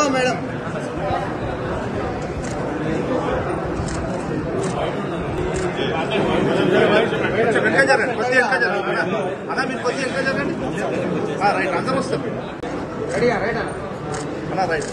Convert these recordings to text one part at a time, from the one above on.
రావు madam కొంచెం వెనక జరగండి కొద్దిగా వెనక జరగండి అన్న మీరు కొద్దిగా వెనక జరగండి ఆ, రైట్ అందరూ వస్తాం రెడీయా రైట్ అన్న రైట్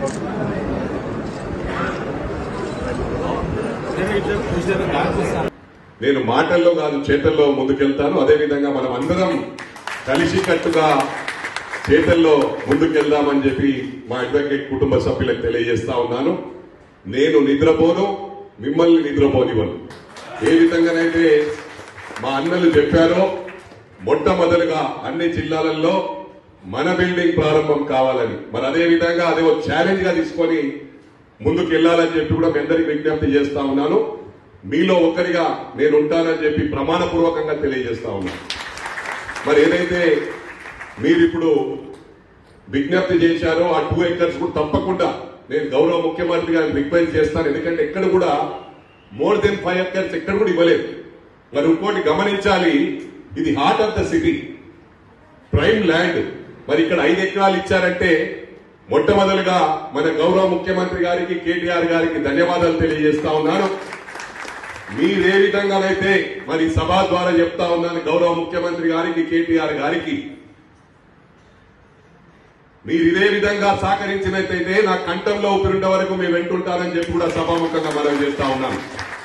నేను మాటల్లో కాదు చేతల్లో ముందుకెళ్తాను అదేవిధంగా మనం అందరం కలిసికట్టుగా చేతల్లో ముందుకెళ్దామని చెప్పి మా అడ్వకేట్ కుటుంబ సభ్యులకు తెలియజేస్తా ఉన్నాను నేను నిద్రపోను మిమ్మల్ని నిద్రపోనివ్వను ఏ విధంగానైతే మా అన్నలు చెప్పారో మొట్టమొదలుగా అన్ని జిల్లాలలో మన బిల్డింగ్ ప్రారంభం కావాలని మరి అదే విధంగా అదే ఒక ఛాలెంజ్ గా తీసుకొని ముందుకు వెళ్ళాలని చెప్పి కూడా మీ అందరికి విజ్ఞప్తి చేస్తా ఉన్నాను మీలో ఒక్కరిగా నేను ఉంటానని చెప్పి ప్రమాణపూర్వకంగా తెలియజేస్తా ఉన్నాను మరి ఏదైతే మీరు ఇప్పుడు విజ్ఞప్తి చేశారో ఆ టూ ఎకర్స్ కూడా తప్పకుండా నేను గౌరవ ముఖ్యమంత్రి గారిని రిక్వెస్ట్ చేస్తాను ఎందుకంటే ఎక్కడ కూడా మోర్ దెన్ ఫైవ్ ఎకర్స్ ఎక్కడ కూడా ఇవ్వలేదు మరి ఇంకోటి గమనించాలి ఇది heart of the city prime land మరి ఇక్కడ ఐదు ఎకరాలు ఇచ్చారంటే మొట్టమొదలుగా మన గౌరవ ముఖ్యమంత్రి గారికి కేటీఆర్ గారికి ధన్యవాదాలు తెలియజేస్తా ఉన్నాను మీరే విధంగానైతే మరి సభ ద్వారా చెప్తా ఉన్నాను గౌరవ ముఖ్యమంత్రి గారికి కేటీఆర్ గారికి మీరు ఇదే విధంగా సహకరించినట్టయితే నా కంఠంలో ఊపిరిండే వరకు మేము వెంటుంటానని చెప్పి కూడా సభాముఖంగా మనం చేస్తా ఉన్నాం